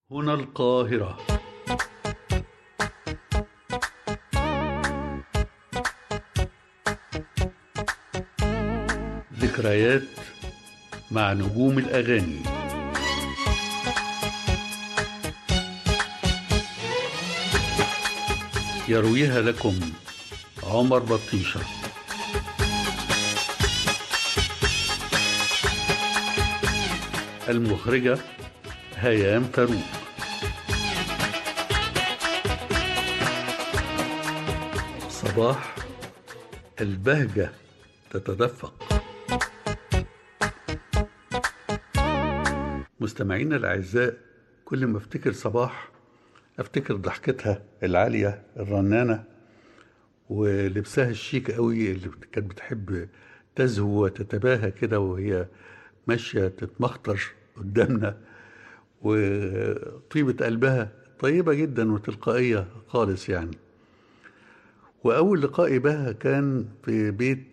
هنا القاهرة ذكريات مع نجوم الأغاني يرويها لكم عمر بطيشة المخرجة هيام فاروق صباح البهجة تتدفق مستمعينا الأعزاء كل ما افتكر صباح افتكر ضحكتها العالية الرنانة ولبسها الشيك قوي اللي كانت بتحب تزهو وتتباهى كده وهي ماشية تتمخطر قدامنا وطيبة قلبها طيبة جدا وتلقائية خالص يعني وأول لقائي بها كان في بيت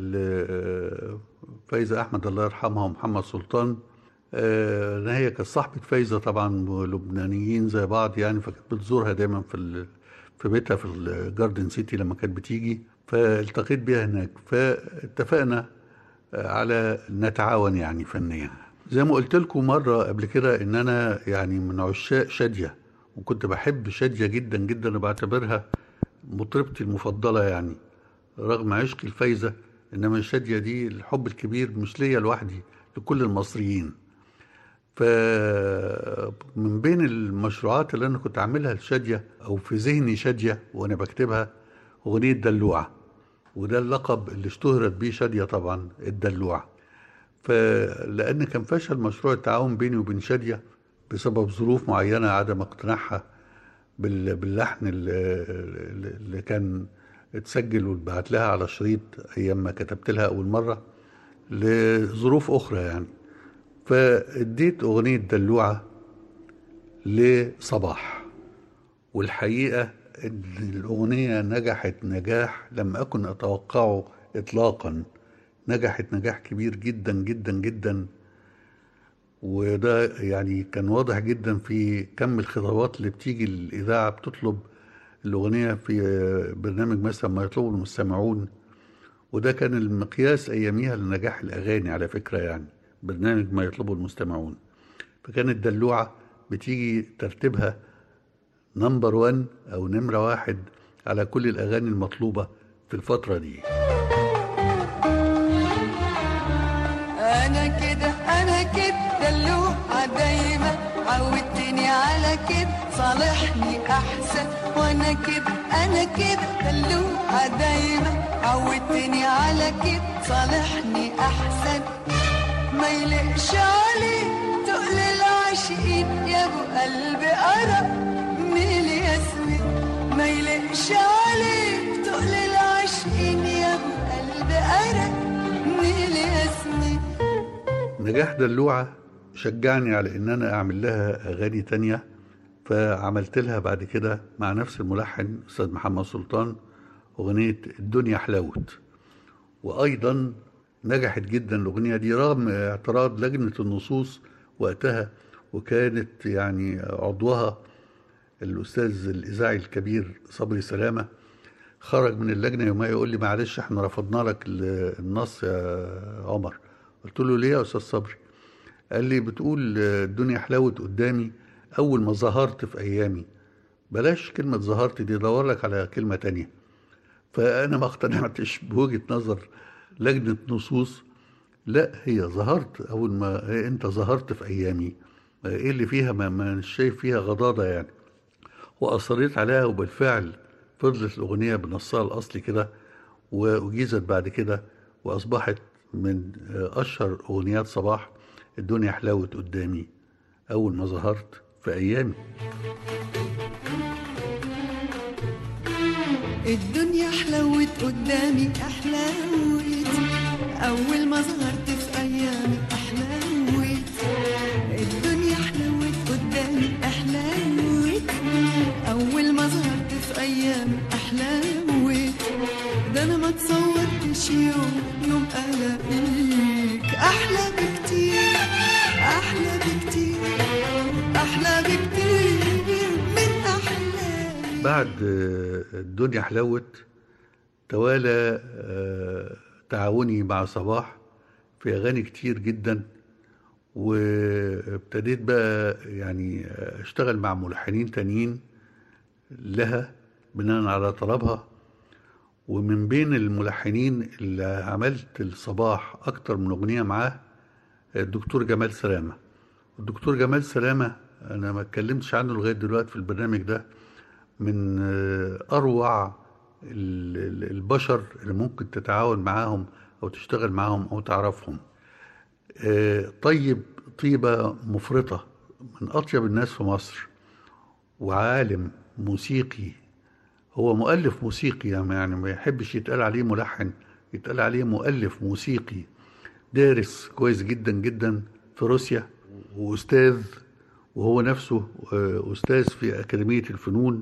فايزة أحمد الله يرحمها ومحمد سلطان هي كانت صاحبة فايزة طبعا لبنانيين زي بعض يعني فكانت بتزورها دايما في في بيتها في الجاردن سيتي لما كانت بتيجي فالتقيت بيها هناك فاتفقنا على نتعاون يعني فنيا زي ما قلت لكم مرة قبل كده إن أنا يعني من عشاق شادية وكنت بحب شادية جدا جدا وبعتبرها مطربتي المفضلة يعني رغم عشقي الفايزة إنما شادية دي الحب الكبير مش ليا لوحدي لكل المصريين فمن بين المشروعات اللي أنا كنت أعملها لشادية أو في ذهني شادية وأنا بكتبها أغنية دلوعة وده اللقب اللي اشتهرت بيه شادية طبعا الدلوعة فلأن كان فشل مشروع التعاون بيني وبين شادية بسبب ظروف معينة عدم اقتناعها باللحن اللي كان اتسجل واتبعت لها على شريط أيام ما كتبت لها أول مرة لظروف أخرى يعني فاديت أغنية دلوعة لصباح والحقيقة إن الأغنية نجحت نجاح لم أكن أتوقعه إطلاقا نجحت نجاح كبير جدا جدا جدا وده يعني كان واضح جدا في كم الخطابات اللي بتيجي الإذاعة بتطلب الأغنية في برنامج مثلا ما يطلبه المستمعون وده كان المقياس أياميها لنجاح الأغاني على فكرة يعني برنامج ما يطلبه المستمعون فكانت دلوعة بتيجي ترتيبها نمبر وان أو نمرة واحد على كل الأغاني المطلوبة في الفترة دي انا كده انا كده دلوعة دايما عودتني على كده صالحني احسن وانا كده انا كده دلوعة دايما عودتني على كده صالحني احسن ما يلقش عليه تقل العاشقين يا ابو قلبي قرب من الياسمين ما يلقش عليه تقل العاشقين يا ابو قلبي قرب من الياسمين نجاح دلوعة شجعني على ان انا اعمل لها اغاني تانية فعملت لها بعد كده مع نفس الملحن استاذ محمد سلطان اغنية الدنيا حلاوت وايضا نجحت جدا الاغنية دي رغم اعتراض لجنة النصوص وقتها وكانت يعني عضوها الاستاذ الاذاعي الكبير صبري سلامه خرج من اللجنه يومها يقول لي معلش احنا رفضنا لك النص يا عمر قلت له ليه يا استاذ صبري قال لي بتقول الدنيا حلاوت قدامي اول ما ظهرت في ايامي بلاش كلمه ظهرت دي دور لك على كلمه تانية فانا ما اقتنعتش بوجهه نظر لجنه نصوص لا هي ظهرت اول ما انت ظهرت في ايامي ايه اللي فيها ما مش شايف فيها غضاضه يعني واصريت عليها وبالفعل فضلت الاغنيه بنصها الاصلي كده واجيزت بعد كده واصبحت من اشهر اغنيات صباح الدنيا حلاوت قدامي اول ما ظهرت في ايامي الدنيا حلوت قدامي احلاوت اول ما ظهرت في ايامي احلاوت الدنيا حلوت قدامي احلاوت اول ما ظهرت في ايامي احلاوت ده انا ما تصورتش يوم يوم الاقيك احلى بكتير احلى بكتير احلى بكتير بعد آه، الدنيا حلوت توالى آه، تعاوني مع صباح في أغاني كتير جدا وابتديت بقى يعني اشتغل مع ملحنين تانيين لها بناء على طلبها ومن بين الملحنين اللي عملت الصباح اكتر من اغنيه معاه الدكتور جمال سلامه الدكتور جمال سلامه انا ما اتكلمتش عنه لغايه دلوقتي في البرنامج ده من آه، اروع ال- ال- البشر اللي ممكن تتعاون معاهم او تشتغل معاهم او تعرفهم آه، طيب طيبة مفرطة من أطيب الناس في مصر وعالم موسيقي هو مؤلف موسيقي يعني ما يحبش يتقال عليه ملحن يتقال عليه مؤلف موسيقي دارس كويس جدا جدا في روسيا وأستاذ وهو نفسه آه، أستاذ في أكاديمية الفنون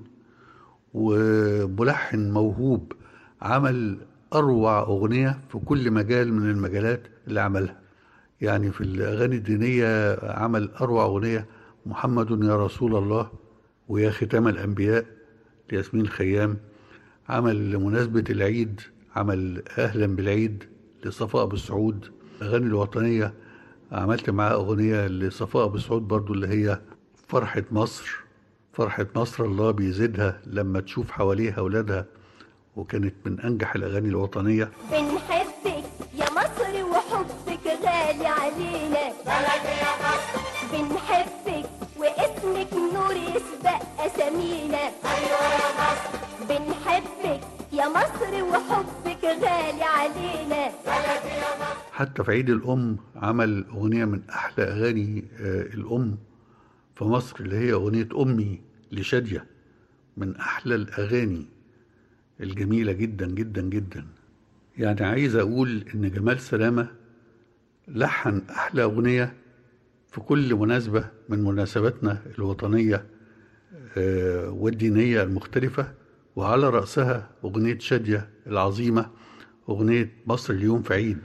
وملحن موهوب عمل أروع أغنية في كل مجال من المجالات اللي عملها يعني في الأغاني الدينية عمل أروع أغنية محمد يا رسول الله ويا ختام الأنبياء لياسمين الخيام عمل لمناسبة العيد عمل أهلا بالعيد لصفاء أبو السعود الأغاني الوطنية عملت معاه أغنية لصفاء أبو السعود برضو اللي هي فرحة مصر فرحة مصر الله بيزيدها لما تشوف حواليها أولادها وكانت من أنجح الأغاني الوطنية بنحبك يا مصر وحبك غالي علينا بلدي يا مصر بنحبك واسمك نور يسبق اسامينا ايوه يا مصر بنحبك يا مصر وحبك غالي علينا بلدي يا مصر حتى في عيد الأم عمل أغنية من أحلى أغاني آه، الأم في مصر اللي هي أغنية أمي لشادية من أحلى الأغاني الجميلة جدا جدا جدا يعني عايز أقول إن جمال سلامة لحن أحلى أغنية في كل مناسبة من مناسباتنا الوطنية آه، والدينية المختلفة وعلى رأسها أغنية شادية العظيمة أغنية مصر اليوم في عيد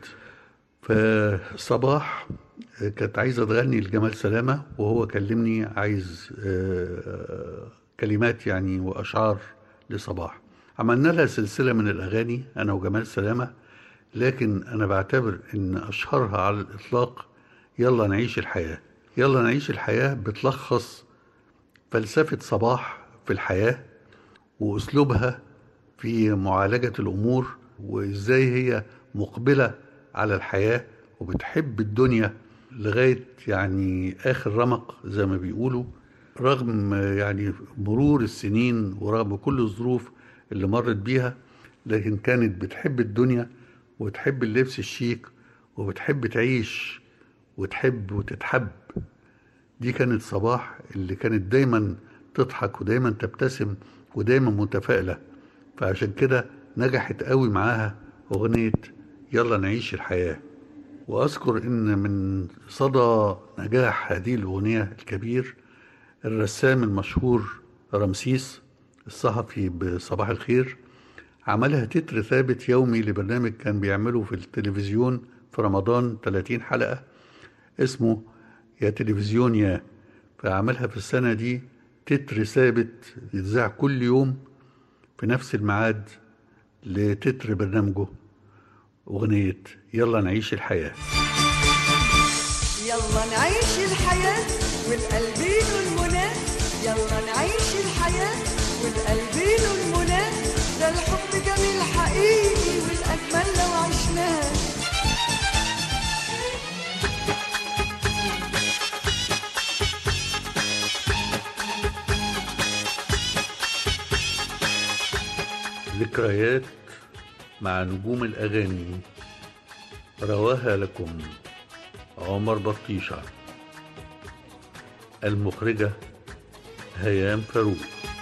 فصباح كانت عايزة تغني لجمال سلامة وهو كلمني عايز آه، كلمات يعني وأشعار لصباح عملنا لها سلسلة من الأغاني أنا وجمال سلامة لكن أنا بعتبر إن أشهرها على الإطلاق يلا نعيش الحياة يلا نعيش الحياة بتلخص فلسفة صباح في الحياة وأسلوبها في معالجة الأمور وإزاي هي مقبلة على الحياة وبتحب الدنيا لغاية يعني آخر رمق زي ما بيقولوا رغم يعني مرور السنين ورغم كل الظروف اللي مرت بيها لكن كانت بتحب الدنيا وتحب اللبس الشيك وبتحب تعيش وتحب وتتحب دي كانت صباح اللي كانت دايما تضحك ودايما تبتسم ودايما متفائلة فعشان كده نجحت قوي معاها أغنية يلا نعيش الحياة وأذكر إن من صدى نجاح هذه الأغنية الكبير الرسام المشهور رمسيس الصحفي بصباح الخير عملها تتر ثابت يومي لبرنامج كان بيعمله في التلفزيون في رمضان 30 حلقة اسمه يا تلفزيون يا فعملها في السنة دي تتر ثابت يتذاع كل يوم في نفس الميعاد لتتر برنامجه أغنية يلا نعيش الحياة يلا نعيش الحياة والقلبين المنى يلا نعيش الحياة والقلبين المنى ده الحب جميل حقيقي والأجمل لو عشناه ذكريات مع نجوم الأغاني رواها لكم عمر بطيشة المخرجة هيام فاروق